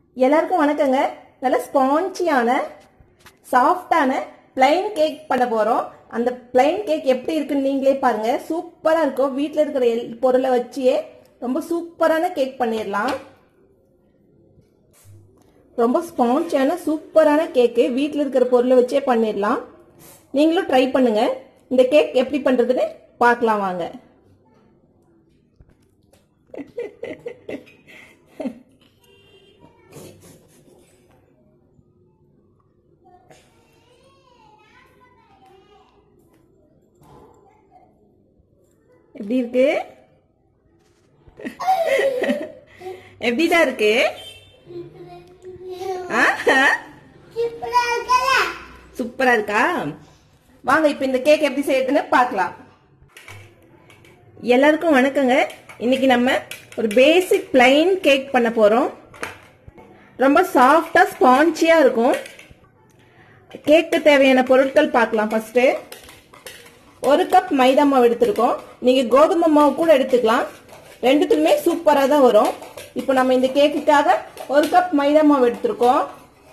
எல்லாருக்கும் வணக்கங்க நல்ல ஸ்பான்ச்சியான சாஃப்டான பிளைன் கேக் பண்ண போறோம் அந்த பிளைன் கேக் எப்படி இருக்குன்னு நீங்களே பாருங்க சூப்பரா இருக்கும் வீட்டில் இருக்கிற எல் பொருளை வச்சியே ரொம்ப சூப்பரான கேக் பண்ணிடலாம் ரொம்ப ஸ்பான்ச்சியான சூப்பரான கேக்கு வீட்டில் இருக்கிற பொருளை வச்சே பண்ணிடலாம் நீங்களும் ட்ரை பண்ணுங்க இந்த கேக் எப்படி பண்றதுன்னு பார்க்கலாம் வாங்க எப்படி இருக்கு எப்படிடா இருக்கு ஆஹா. சூப்பரா இருக்கா வாங்க இப்ப இந்த கேக் எப்படி செய்யறதுன்னு பார்க்கலாம் எல்லாருக்கும் வணக்கங்க இன்னைக்கு நம்ம ஒரு பேசிக் பிளைன் கேக் பண்ண போறோம் ரொம்ப சாஃப்டா ஸ்பான்ச்சியா இருக்கும் கேக்கு தேவையான பொருட்கள் பார்க்கலாம் ஃபர்ஸ்ட் ஒரு கப் மைதா மாவு எடுத்திருக்கோம் நீங்க கோதுமை மாவு கூட எடுத்துக்கலாம் ரெண்டுத்துக்குமே சூப்பரா தான் வரும் இப்போ நம்ம இந்த கேக்குக்காக ஒரு கப் மைதா மாவு எடுத்திருக்கோம்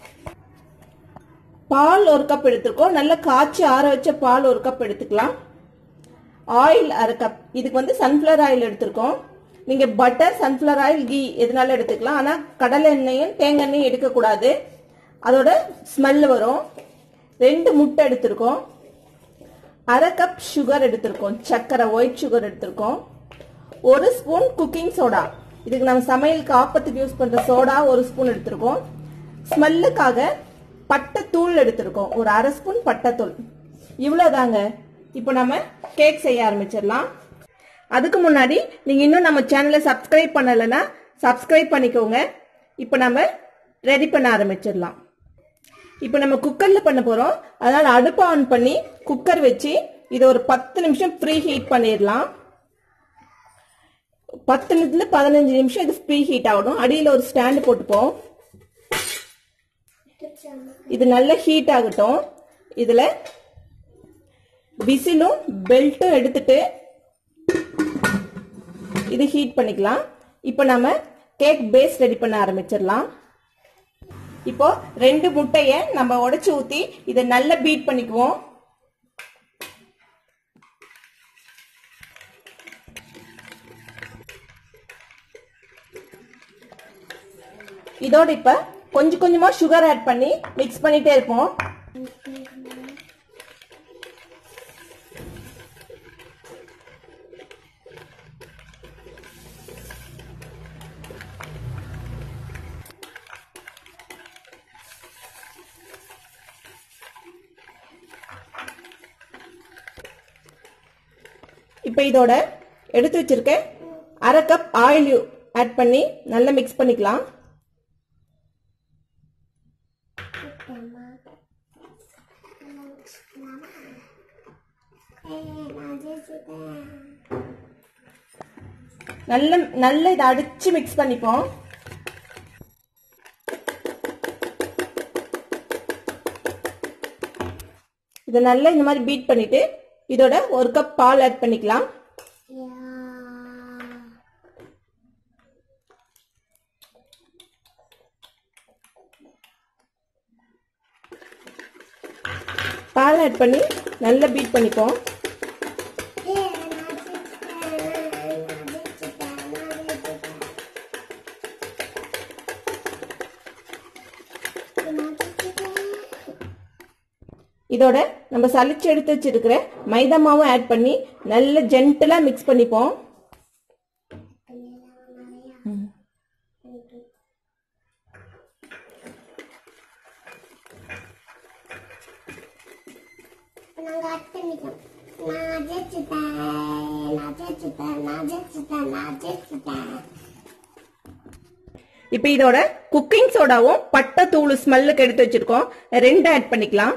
பால் ஒரு கப் எடுத்திருக்கோம் நல்லா காய்ச்சி ஆற வச்ச பால் ஒரு கப் எடுத்துக்கலாம் ஆயில் அரை கப் இதுக்கு வந்து சன்ஃப்ளவர் ஆயில் எடுத்திருக்கோம் நீங்க பட்டர் சன்ஃப்ளவர் ஆயில் கீ எதுனாலும் எடுத்துக்கலாம் ஆனா கடலை எண்ணெயும் தேங்காய் எண்ணெயும் எடுக்கக்கூடாது அதோட ஸ்மெல் வரும் ரெண்டு முட்டை எடுத்திருக்கோம் அரை கப் சுகர் எடுத்திருக்கோம் சர்க்கரை ஒயிட் சுகர் எடுத்திருக்கோம் ஒரு ஸ்பூன் குக்கிங் சோடா இதுக்கு நம்ம சமையலுக்கு ஆப்பத்துக்கு யூஸ் பண்ற சோடா ஒரு ஸ்பூன் எடுத்திருக்கோம் ஸ்மெல்லுக்காக பட்டைத்தூள் எடுத்திருக்கோம் ஒரு அரை ஸ்பூன் பட்டைத்தூள் இவ்வளவுதாங்க இப்போ நம்ம கேக் செய்ய ஆரம்பிச்சிடலாம் அதுக்கு முன்னாடி நீங்க இன்னும் நம்ம சேனலை சப்ஸ்கிரைப் பண்ணலைன்னா சப்ஸ்கிரைப் பண்ணிக்கோங்க இப்போ நம்ம ரெடி பண்ண ஆரம்பிச்சிடலாம் இப்போ நம்ம குக்கர்ல பண்ண போறோம் அதனால அடுப்பை ஆன் பண்ணி குக்கர் வச்சு இதை ஒரு பத்து நிமிஷம் ப்ரீ ஹீட் பண்ணிடலாம் பத்து நிமிஷத்துல பதினஞ்சு நிமிஷம் இது ப்ரீ ஹீட் ஆகணும் அடியில் ஒரு ஸ்டாண்டு போட்டுப்போம் இது நல்ல ஹீட் ஆகட்டும் இதுல விசிலும் பெல்ட்டும் எடுத்துட்டு இது ஹீட் பண்ணிக்கலாம் இப்போ நம்ம கேக் பேஸ் ரெடி பண்ண ஆரம்பிச்சிடலாம் இப்போ ரெண்டு முட்டைய நம்ம உடைச்சு ஊத்தி இதை நல்லா பீட் பண்ணிக்குவோம் இதோட இப்ப கொஞ்சம் கொஞ்சமா சுகர் ஆட் பண்ணி மிக்ஸ் பண்ணிட்டே இருப்போம் இப்போ இதோட எடுத்து வச்சிருக்க அரை கப் ஆயில் ஆட் பண்ணி நல்லா மிக்ஸ் பண்ணிக்கலாம் நல்ல நல்ல இதை அடிச்சு மிக்ஸ் பண்ணிப்போம் இதை நல்லா இந்த மாதிரி பீட் பண்ணிட்டு இதோட ஒரு கப் பால் ஆட் பண்ணிக்கலாம் பால் ஆட் பண்ணி நல்லா பீட் பண்ணிப்போம் இதோட நம்ம சளிச்சு எடுத்து வச்சிருக்கிற மைதா மாவும் ஆட் பண்ணி நல்ல ஜென்டலா மிக்ஸ் பண்ணிப்போம் நாங்க அட் பண்ணிட்டோம் நான் ஜெயிச்சுட்டேன் நான் ஜெயிச்சுட்டேன் நான் ஜெயிச்சுட்டேன் நான் ஜெயிச்சுட்டேன் இப்போ இதோட குக்கிங் சோடாவும் பட்டை தூள் ஸ்மெல்லுக்கு எடுத்து வச்சிருக்கோம் ரெண்டு ஆட் பண்ணிக்கலாம்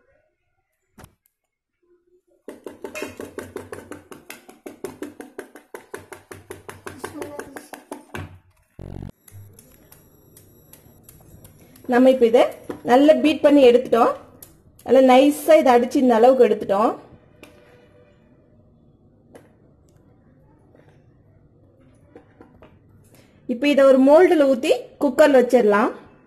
நம்ம இப்போ இதை நல்லா பீட் பண்ணி எடுத்துட்டோம் நல்லா நைஸாக இதை அடிச்சு இந்த அளவுக்கு எடுத்துட்டோம் இப்போ இதை ஒரு மோல்டில் ஊற்றி குக்கரில் வச்சிடலாம்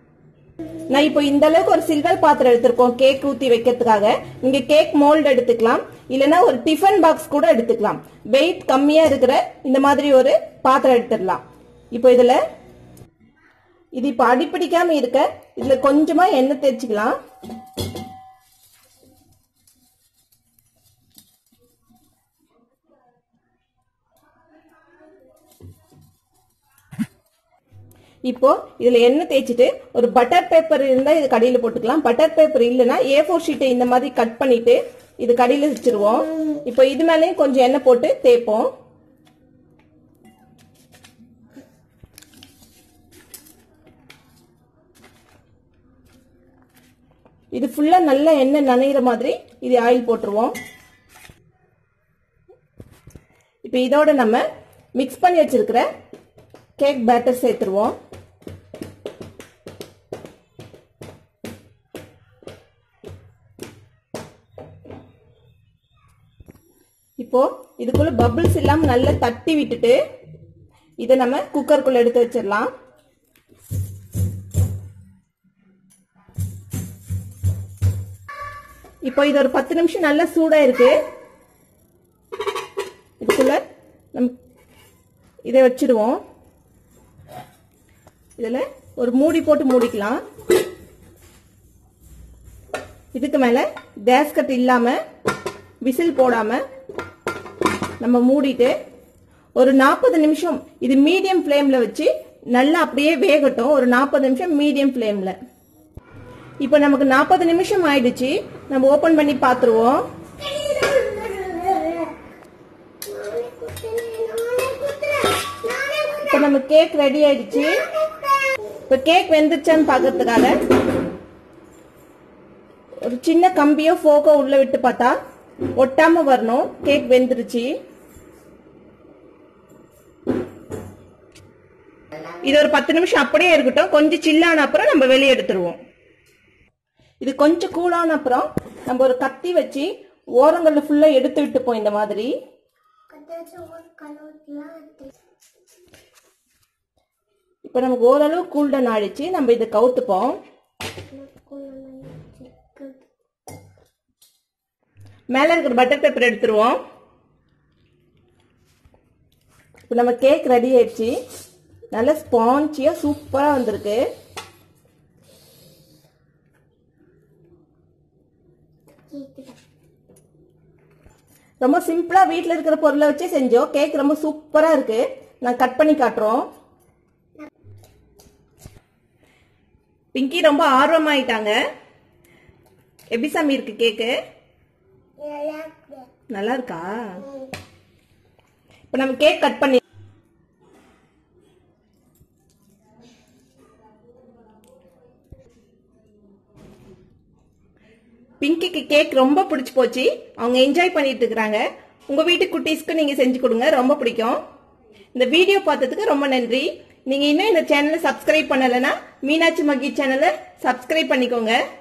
நான் இப்போ இந்த அளவுக்கு ஒரு சில்வர் பாத்திரம் எடுத்திருக்கோம் கேக் ஊத்தி வைக்கிறதுக்காக நீங்க கேக் மோல்டு எடுத்துக்கலாம் இல்லனா ஒரு டிஃபன் பாக்ஸ் கூட எடுத்துக்கலாம் வெயிட் கம்மியா இருக்கிற இந்த மாதிரி ஒரு பாத்திரம் எடுத்துடலாம் இப்போ இதுல இது இப்ப அடிப்பிடிக்காம இருக்க இதுல கொஞ்சமா எண்ணெய் தேய்ச்சிக்கலாம் இப்போ இதுல எண்ணெய் தேய்ச்சிட்டு ஒரு பட்டர் பேப்பர் இருந்தா இது கடியில போட்டுக்கலாம் பட்டர் பேப்பர் இல்லைன்னா ஏ ஃபோர் ஷீட்டை இந்த மாதிரி கட் பண்ணிட்டு இது கடியில வச்சிருவோம் இப்போ இது மேலேயும் கொஞ்சம் எண்ணெய் போட்டு தேய்ப்போம் இது ஃபுல்லா நல்லா எண்ணெய் நனைகிற மாதிரி இது ஆயில் போட்டுருவோம் இப்போ இதோட நம்ம மிக்ஸ் பண்ணி வச்சிருக்கிற கேக் பேட்டர் சேர்த்துருவோம் இப்போ இதுக்குள்ள பபிள்ஸ் இல்லாம நல்லா தட்டி விட்டுட்டு இதை நம்ம குக்கருக்குள்ள எடுத்து வச்சிடலாம் இப்போ இது ஒரு பத்து நிமிஷம் நல்லா சூடா இருக்கு இதுக்குள்ள நம்ம இதை வச்சிடுவோம் இதுல ஒரு மூடி போட்டு மூடிக்கலாம் இதுக்கு மேல கேஸ் கட் இல்லாம விசில் போடாம நம்ம மூடிட்டு ஒரு நாற்பது நிமிஷம் இது மீடியம் ஃப்ளேம்ல வச்சு நல்லா அப்படியே வேகட்டும் ஒரு நாற்பது நிமிஷம் மீடியம் ஃப்ளேம்ல இப்போ நமக்கு நாற்பது நிமிஷம் ஆயிடுச்சு நம்ம ஓபன் பண்ணி பார்த்துருவோம் இப்போ நம்ம கேக் ரெடி ஆயிடுச்சு இப்போ கேக் வெந்துருச்சான்னு பார்க்கறதுக்காக ஒரு சின்ன கம்பியோ ஃபோக்கோ உள்ள விட்டு பார்த்தா ஒட்டாம வரணும் கேக் வெந்துருச்சு இது ஒரு பத்து நிமிஷம் அப்படியே இருக்கட்டும் கொஞ்சம் சில்லான அப்புறம் நம்ம வெளியே எடுத்துருவோம் இது கொஞ்சம் கூலான அப்புறம் நம்ம ஒரு கத்தி வச்சு ஓரங்கள்ல ஃபுல்லா எடுத்து விட்டுப்போம் இந்த மாதிரி இப்போ நமக்கு ஓரளவு கூல்டன் ஆயிடுச்சு நம்ம இதை கவுத்துப்போம் மேல இருக்கிற பட்டர் பேப்பர் எடுத்துருவோம் இப்போ நம்ம கேக் ரெடி ஆயிடுச்சு நல்ல ஸ்பான்ச்சியா சூப்பரா வந்திருக்கு ரொம்ப சிம்பிளா வீட்ல இருக்கிற பொருளை வச்சு செஞ்சோம் கேக் ரொம்ப சூப்பரா இருக்கு நான் கட் பண்ணி காட்டுறோம் பிங்கி ரொம்ப ஆர்வமாயிட்டாங்க எப்படி சாமி இருக்கு கேக்கு நல்லா இருக்கா இப்ப நம்ம கேக் கட் பண்ணி பிங்கிக்கு கேக் ரொம்ப பிடிச்சு போச்சு அவங்க என்ஜாய் பண்ணிட்டு இருக்காங்க உங்க வீட்டு குட்டீஸ்க்கு நீங்க செஞ்சு கொடுங்க ரொம்ப பிடிக்கும் இந்த வீடியோ பார்த்ததுக்கு ரொம்ப நன்றி நீங்க இன்னும் இந்த சேனலை சப்ஸ்கிரைப் பண்ணலைன்னா மீனாட்சி மகி சேனலை சப்ஸ்கிரைப் பண்ணிக்கோங்க